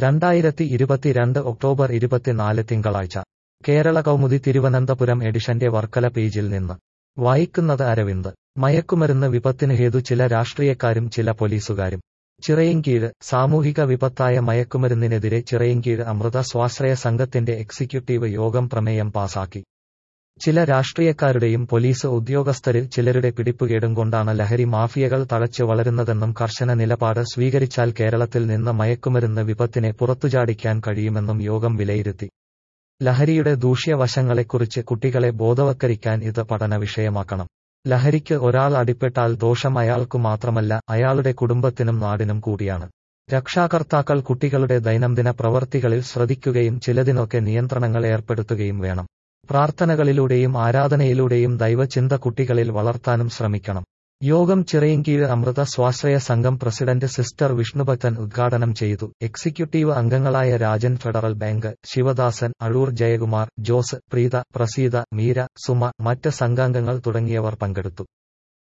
രണ്ടായിരത്തി ഇരുപത്തിരണ്ട് ഒക്ടോബർ ഇരുപത്തിനാല് തിങ്കളാഴ്ച കേരള കൗമുദി തിരുവനന്തപുരം എഡിഷന്റെ വർക്കല പേജിൽ നിന്ന് വായിക്കുന്നത് അരവിന്ദ് മയക്കുമരുന്ന് വിപത്തിന് ഹേതു ചില രാഷ്ട്രീയക്കാരും ചില പോലീസുകാരും ചിറയിൻകീഴ് സാമൂഹിക വിപത്തായ മയക്കുമരുന്നിനെതിരെ ചിറയിൻകീഴ് അമൃത സ്വാശ്രയ സംഘത്തിന്റെ എക്സിക്യൂട്ടീവ് യോഗം പ്രമേയം പാസാക്കി ചില രാഷ്ട്രീയക്കാരുടെയും പോലീസ് ഉദ്യോഗസ്ഥരിൽ ചിലരുടെ പിടിപ്പുകേടും കൊണ്ടാണ് ലഹരി മാഫിയകൾ തഴച്ചു വളരുന്നതെന്നും കർശന നിലപാട് സ്വീകരിച്ചാൽ കേരളത്തിൽ നിന്ന് മയക്കുമരുന്ന് വിപത്തിനെ പുറത്തുചാടിക്കാൻ കഴിയുമെന്നും യോഗം വിലയിരുത്തി ലഹരിയുടെ ദൂഷ്യവശങ്ങളെക്കുറിച്ച് കുട്ടികളെ ബോധവൽക്കരിക്കാൻ ഇത് പഠന വിഷയമാക്കണം ലഹരിക്ക് ഒരാൾ അടിപ്പെട്ടാൽ ദോഷം അയാൾക്കു മാത്രമല്ല അയാളുടെ കുടുംബത്തിനും നാടിനും കൂടിയാണ് രക്ഷാകർത്താക്കൾ കുട്ടികളുടെ ദൈനംദിന പ്രവർത്തികളിൽ ശ്രദ്ധിക്കുകയും ചിലതിനൊക്കെ നിയന്ത്രണങ്ങൾ ഏർപ്പെടുത്തുകയും വേണം പ്രാർത്ഥനകളിലൂടെയും ആരാധനയിലൂടെയും ദൈവചിന്ത കുട്ടികളിൽ വളർത്താനും ശ്രമിക്കണം യോഗം ചിറയിൻകീഴ് അമൃത സ്വാശ്രയ സംഘം പ്രസിഡന്റ് സിസ്റ്റർ വിഷ്ണുഭക്തൻ ഉദ്ഘാടനം ചെയ്തു എക്സിക്യൂട്ടീവ് അംഗങ്ങളായ Rajan Federal Bank Sivadasan Azhoor Jayakumar Jose Preetha Praseetha Meera Suma മറ്റ് സംഘാംഗങ്ങൾ തുടങ്ങിയവർ പങ്കെടുത്തു